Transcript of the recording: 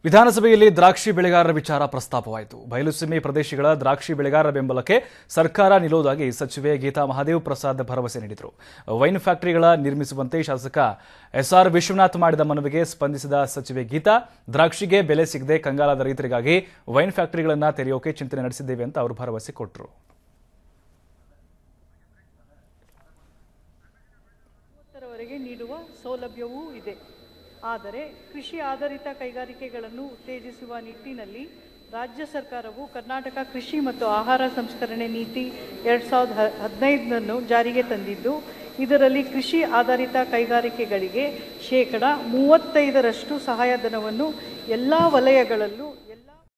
ವಿಧಾನಸಭೆಯಲ್ಲಿ ದ್ರಾಕ್ಷಿ ಬೆಳೆಗಾರರ ವಿಚಾರ ಪ್ರಸ್ತಾಪವಾಯಿತು ಬಯಲುಸೀಮೆ ಪ್ರದೇಶಗಳ ದ್ರಾಕ್ಷಿ ಬೆಳೆಗಾರರ ಬೆಂಬಲಕ್ಕೆ ಸರ್ಕಾರ ನಿಲ್ಲುವುದಾಗಿ ಸಚಿವೆ ಗೀತಾ ಮಹಾದೇವ್ ಪ್ರಸಾದ್ ಭರವಸೆ ನೀಡಿದರು ವೈನ್ ಫ್ಯಾಕ್ಟರಿಗಳ ನಿರ್ಮಿಸುವಂತೆ ಶಾಸಕ ಎಸ್ಆರ್ ವಿಶ್ವನಾಥ್ ಮಾಡಿದ ಮನವಿಗೆ ಸ್ಪಂದಿಸಿದ ಸಚಿವೆ ಗೀತಾ ದ್ರಾಕ್ಷಿಗೆ ಬೆಲೆ ಸಿಗದೆ ಕಂಗಾಲಾದ ರೈತರಿಗಾಗಿ ವೈನ್ ಫ್ಯಾಕ್ಟರಿಗಳನ್ನು ತೆರೆಯೋಕೆ ಚಿಂತನೆ ನಡೆಸಿದ್ದೇವೆ ಅಂತ ಅವರು ಭರವಸೆ ಕೊಟ್ಟರು ಮೂವತ್ತರವರೆಗೆ ನೀಡುವ ಸೌಲಭ್ಯವೂ ಇದೆ ಆದರೆ ಕೃಷಿ ಆಧಾರಿತ ಕೈಗಾರಿಕೆಗಳನ್ನು ಉತ್ತೇಜಿಸುವ ನಿಟ್ಟಿನಲ್ಲಿ ರಾಜ್ಯ ಸರ್ಕಾರವು ಕರ್ನಾಟಕ ಕೃಷಿ ಮತ್ತು ಆಹಾರ ಸಂಸ್ಕರಣೆ ನೀತಿ ಎರಡು ಸಾವಿರದ ಹ ಹದಿನೈದನ್ನು ಜಾರಿಗೆ ತಂದಿದ್ದು ಇದರಲ್ಲಿ ಕೃಷಿ ಆಧಾರಿತ ಕೈಗಾರಿಕೆಗಳಿಗೆ ಶೇಕಡ ಮೂವತ್ತೈದರಷ್ಟು ಸಹಾಯಧನವನ್ನು ಎಲ್ಲ ವಲಯಗಳಲ್ಲೂ